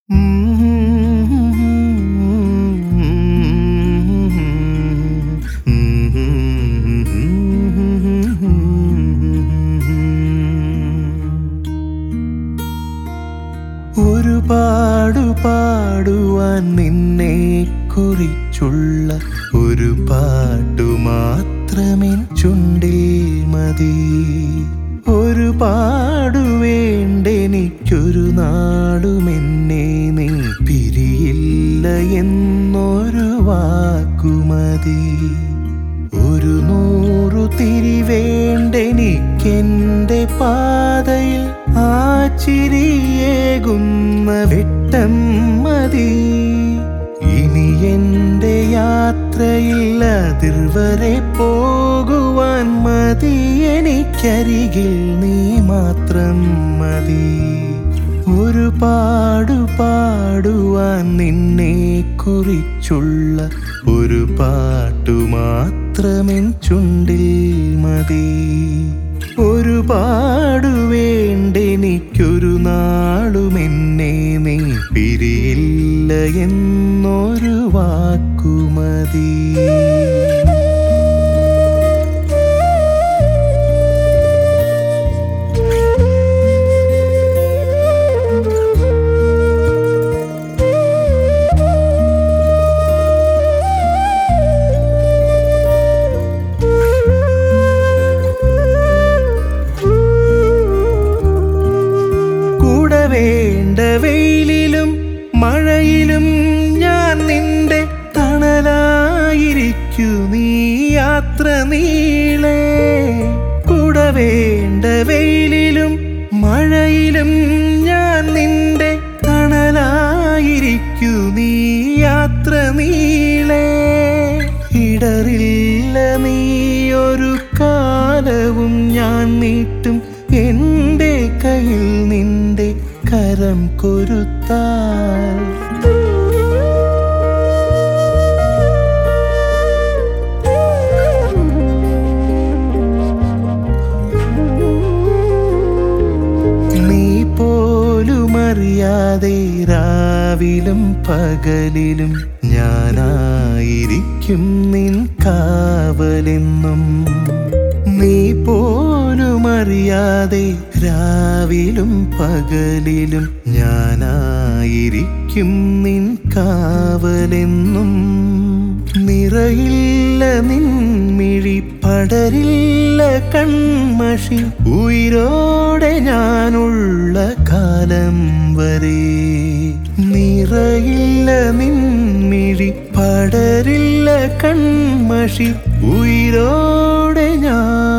ഒരുപാടു പാടുവാൻ നിന്നെ കുറിച്ചുള്ള ഒരു പാട്ടു മാത്രമെൻ ചുണ്ടിൽ മതി ഒരുപാടു വേണ്ടെനിക്കൊരു നാളുമെന്നെ നീ പിരിയില്ല എന്നൊരു വാക്കുമതി ഒരു നൂറു തിരി വേണ്ടെനിക്കെന്റെ പാതയിൽ ആ ചിരിയേകുന്ന വെട്ടം മതി ഇനി എന്റെ യാത്രയിൽ അതിർവരെ പോകുവാൻ മതി എനിക്കരികിൽ നീ മാത്രം മതി ഒരുപാടു പാടുവാൻ നിന്നെ കുറിച്ചുള്ള ഒരു പാട്ടു മാത്രമെൻ ചുണ്ടിൽ മതി ഒരുപാടു വേണ്ടെനിക്കൊരു നാളുമെന്നെ നീ പിരിയില്ല എന്നൊരു വാക്കുമതി കൂടെ വേണ്ട വെയിലിലും മഴയിലും ഞാൻ നിന്റെ തണലായിരിക്കൂ നീ യാത്ര നീളേ കൂടെ വേണ്ട വെയിലിലും മഴയിലും ഞാൻ നിന്റെ തണലായിരിക്കൂ നീ യാത്ര നീളേ ഇടറില്ല നീ ഒരു കാലവും ഞാൻ നീട്ടും എന്റെ കയ്യിൽ നിന്റെ കരം കൊരുത്താൽ നീ പോലും അറിയാതെ രാവിലും പകലിലും ഞാനായിരിക്കും നിൻ കാവലെന്നും നീ പോലും അറിയാതെ രാവിലും പകലിലും ഞാനായിരിക്കും നിൻ കാവലെന്നും നിറയില്ല നിൻമിഴി പടരില്ല കൺമഷി ഉയരോടെ ഞാനുള്ള കാലം വരെ നിറയില്ല നിൻമിഴി പടരില്ല കൺമഷി ഉയരോടെ ഞാൻ